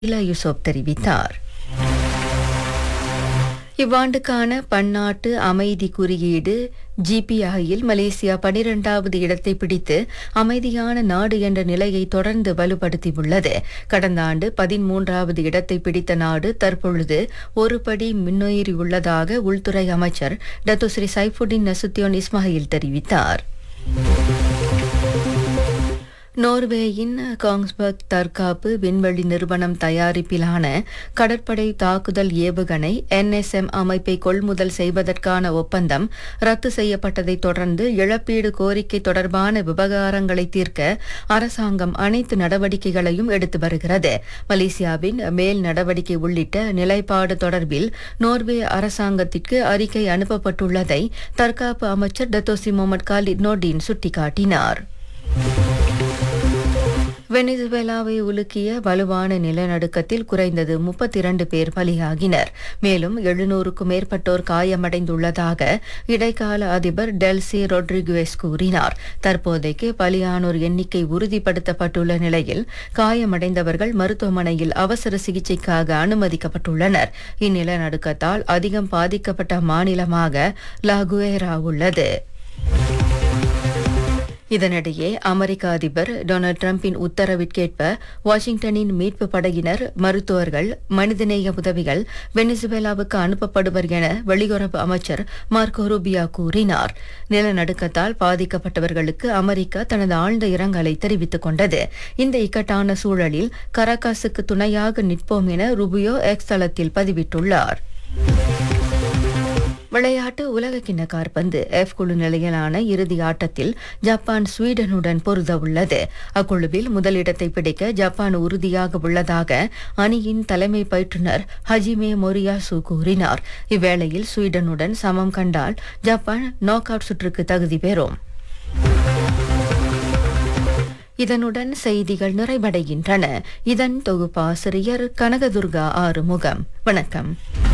இலா யூசப் தெரிவித்தார் இவ்வாண்டுக்கான பன்னாட்டு அமைதி குறியீடு ஜிபிஐயில் மலேசியா பனிரெண்டாவது இடத்தை பிடித்து அமைதியான நாடு என்ற நிலையை தொடர்ந்து வலுப்படுத்தியுள்ளது கடந்த ஆண்டு பதிமூன்றாவது இடத்தை பிடித்த நாடு தற்பொழுது ஒரு படி முன்னேறியுள்ளதாக உள்துறை அமைச்சர் டத்துஸ்ரீ சைஃபுடின் நசுத்தியோன் இஸ்மாயில் தெரிவித்தார் நோர்வேயின் காங்ஸ்பர்க் தற்காப்பு விண்வெளி நிறுவனம் தயாரிப்பிலான கடற்படை தாக்குதல் ஏவுகணை என்எஸ்எம் அமைப்பை கொள்முதல் செய்வதற்கான ஒப்பந்தம் ரத்து செய்யப்பட்டதைத் தொடர்ந்து இழப்பீடு கோரிக்கை தொடர்பான விவகாரங்களை தீர்க்க அரசாங்கம் அனைத்து நடவடிக்கைகளையும் எடுத்து வருகிறது மலேசியாவின் மேல் நடவடிக்கை உள்ளிட்ட நிலைப்பாடு தொடர்பில் நோர்வே அரசாங்கத்திற்கு அறிக்கை அனுப்பப்பட்டுள்ளதை தற்காப்பு அமைச்சர் டத்தோசி முகமது காலித் நோர்டின் சுட்டிக்காட்டினார் வெனிசுவேலாவை உலுக்கிய வலுவான நிலநடுக்கத்தில் குறைந்தது முப்பத்தி இரண்டு பேர் பலியாகினர் மேலும் எழுநூறுக்கும் மேற்பட்டோர் காயமடைந்துள்ளதாக இடைக்கால அதிபர் டெல்சி ரொட்ரிகுவேஸ் கூறினார் தற்போதைக்கு பலியானோர் எண்ணிக்கை உறுதிப்படுத்தப்பட்டுள்ள நிலையில் காயமடைந்தவர்கள் மருத்துவமனையில் அவசர சிகிச்சைக்காக அனுமதிக்கப்பட்டுள்ளனர் இந்நிலநடுக்கத்தால் அதிகம் பாதிக்கப்பட்ட மாநிலமாக லாகுவேரா உள்ளது இதனிடையே அமெரிக்க அதிபர் டொனால்ட் டிரம்பின் உத்தரவிற்கேற்ப வாஷிங்டனின் மீட்பு படையினர் மருத்துவர்கள் மனிதநேய உதவிகள் வெனிசுவேலாவுக்கு அனுப்பப்படுவர் என வெளியுறவு அமைச்சர் மார்க்கோ ரூபியா கூறினார் நிலநடுக்கத்தால் பாதிக்கப்பட்டவர்களுக்கு அமெரிக்கா தனது ஆழ்ந்த இரங்கலை தெரிவித்துக் கொண்டது இந்த இக்கட்டான சூழலில் கராகாசுக்கு துணையாக நிற்போம் என ரூபியோ எக்ஸ் தளத்தில் பதிவிட்டுள்ளார் விளையாட்டு உலகக்கிண்ண காற்பந்து எஃப் குழு நிலையிலான இறுதி ஆட்டத்தில் ஜப்பான் ஸ்வீடனுடன் பொருத உள்ளது அக்குழுவில் முதலிடத்தை பிடிக்க ஜப்பான் உறுதியாக உள்ளதாக அணியின் தலைமை பயிற்றுனர் ஹஜிமே மொரியாசு கூறினார் இவ்வேளையில் ஸ்வீடனுடன் சமம் கண்டால் ஜப்பான் நாக் அவுட் சுற்றுக்கு தகுதி பெறும் இதனுடன் செய்திகள் நிறைவடைகின்றன இதன் தொகுப்பாசிரியர் கனகதுர்கா ஆறுமுகம் வணக்கம்